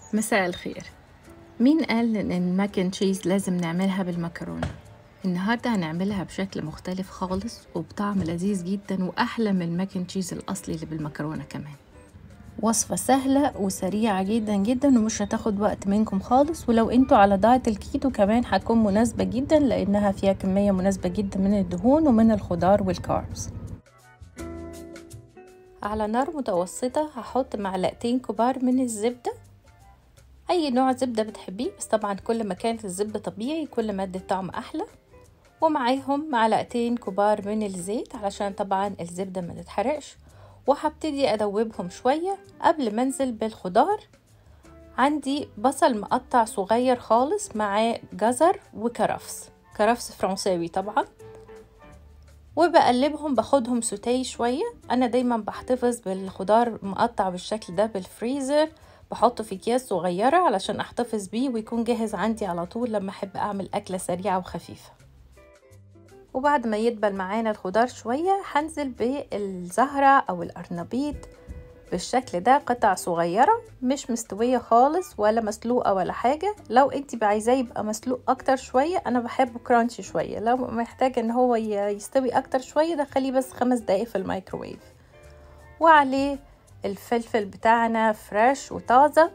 مساء الخير مين قال ان الماكن تشيز لازم نعملها بالمكرونة النهاردة هنعملها بشكل مختلف خالص وبطعم لذيذ جدا وأحلى من الماكن تشيز الأصلي اللي بالمكرونة كمان وصفة سهلة وسريعة جدا جدا ومش هتاخد وقت منكم خالص ولو انتوا على دايت الكيتو كمان هتكون مناسبة جدا لأنها فيها كمية مناسبة جدا من الدهون ومن الخضار والكاربس على نار متوسطة هحط معلقتين كبار من الزبدة اي نوع زبدة بتحبيه بس طبعا كل ما كانت الزبدة طبيعي كل ما ادت طعم احلى ومعاهم معلقتين كبار من الزيت علشان طبعا الزبدة ما تتحرقش وهبتدي ادوبهم شوية قبل ما انزل بالخضار عندي بصل مقطع صغير خالص معاه جزر وكرفس كرفس فرنساوي طبعا وبقلبهم باخدهم سوتيه شوية انا دايما بحتفظ بالخضار مقطع بالشكل ده بالفريزر بحطه في اكياس صغيرة علشان احتفظ بيه ويكون جاهز عندي على طول لما احب اعمل اكلة سريعة وخفيفة وبعد ما يدبل معانا الخضار شوية هنزل بالزهرة او القرنبيط بالشكل ده قطع صغيرة مش مستوية خالص ولا مسلوقة ولا حاجة لو انت عايزاه يبقى مسلوق اكتر شوية انا بحبه كرانشي شوية لو محتاج ان هو يستوي اكتر شوية دخليه بس خمس دقايق في الميكروويف وعليه الفلفل بتاعنا فريش وطازة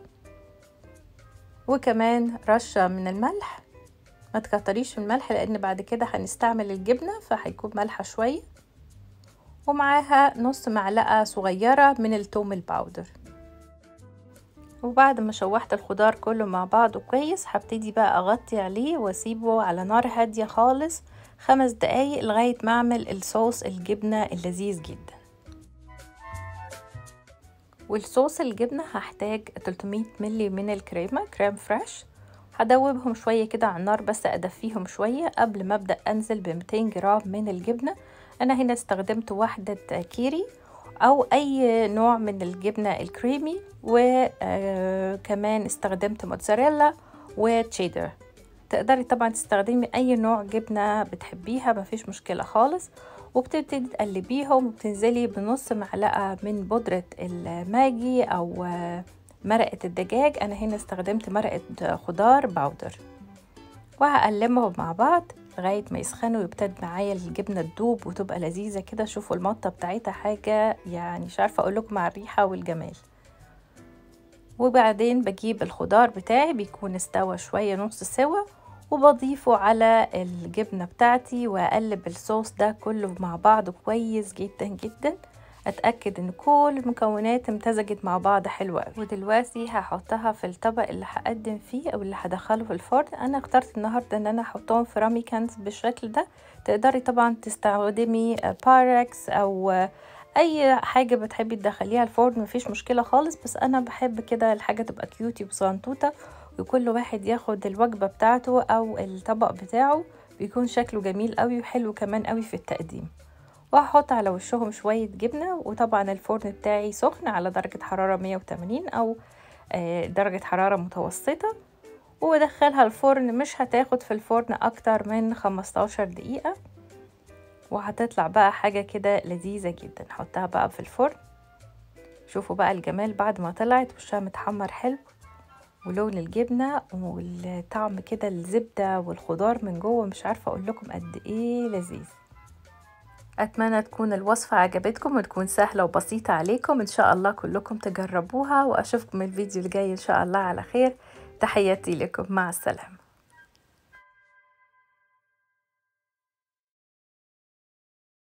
وكمان رشة من الملح ما تكتريش من الملح لان بعد كده هنستعمل الجبنة فهيكون ملحة شوية ومعاها نص معلقة صغيرة من التوم الباودر وبعد ما شوحت الخضار كله مع بعضه كويس هبتدي بقى اغطي عليه واسيبه على نار هادية خالص خمس دقايق لغاية ما اعمل الصوص الجبنة اللذيذ جدا والصوص الجبنة هحتاج 300 ملي من الكريمة كريم فريش هدوبهم شوية كده على النار بس أدفيهم شوية قبل ما أبدأ أنزل ب 200 جرام من الجبنة أنا هنا استخدمت واحدة كيري أو أي نوع من الجبنة الكريمي وكمان استخدمت موتزاريلا وتشيدر تقدري طبعا تستخدمي أي نوع جبنة بتحبيها مفيش مشكلة خالص وبتبتدي تقلبيهم وبتنزلي بنص معلقة من بودرة الماجي أو مرقة الدجاج أنا هنا استخدمت مرقة خضار باودر وهقلبهم مع بعض لغاية ما يسخنوا ويبتدي معايا الجبنة تدوب وتبقى لذيذة كده شوفوا المطة بتاعتها حاجة يعني مش عارفة أقولكم مع الريحة والجمال وبعدين بجيب الخضار بتاعي بيكون استوى شوية نص سوا وبضيفه على الجبنة بتاعتي وأقلب الصوص ده كله مع بعض كويس جدا جدا اتاكد ان كل المكونات امتزجت مع بعض حلوة ودلوقتي هحطها في الطبق اللي هقدم فيه او اللي هدخله في الفرن انا اخترت النهارده ان انا احطهم في راميكانز بالشكل ده تقدري طبعا تستخدمي باركس او اي حاجة بتحبي تدخليها الفرن مفيش مشكلة خالص بس انا بحب كده الحاجة تبقى كيوتي وصنطوطة وكل واحد ياخد الوجبة بتاعته او الطبق بتاعه بيكون شكله جميل قوي وحلو كمان قوي في التقديم وهحط على وشهم شوية جبنة وطبعا الفرن بتاعي سخن على درجة حرارة 180 أو درجة حرارة متوسطة وادخلها الفرن مش هتاخد في الفرن أكتر من 15 دقيقة وهتطلع بقى حاجة كده لذيذة جدا حطها بقى في الفرن شوفوا بقى الجمال بعد ما طلعت وشها متحمر حلو ولون الجبنة والطعم كده الزبدة والخضار من جوه مش عارفة أقول لكم قد إيه لذيذ أتمنى تكون الوصفة عجبتكم وتكون سهلة وبسيطة عليكم إن شاء الله كلكم تجربوها وأشوفكم الفيديو الجاي إن شاء الله على خير تحياتي لكم مع السلامة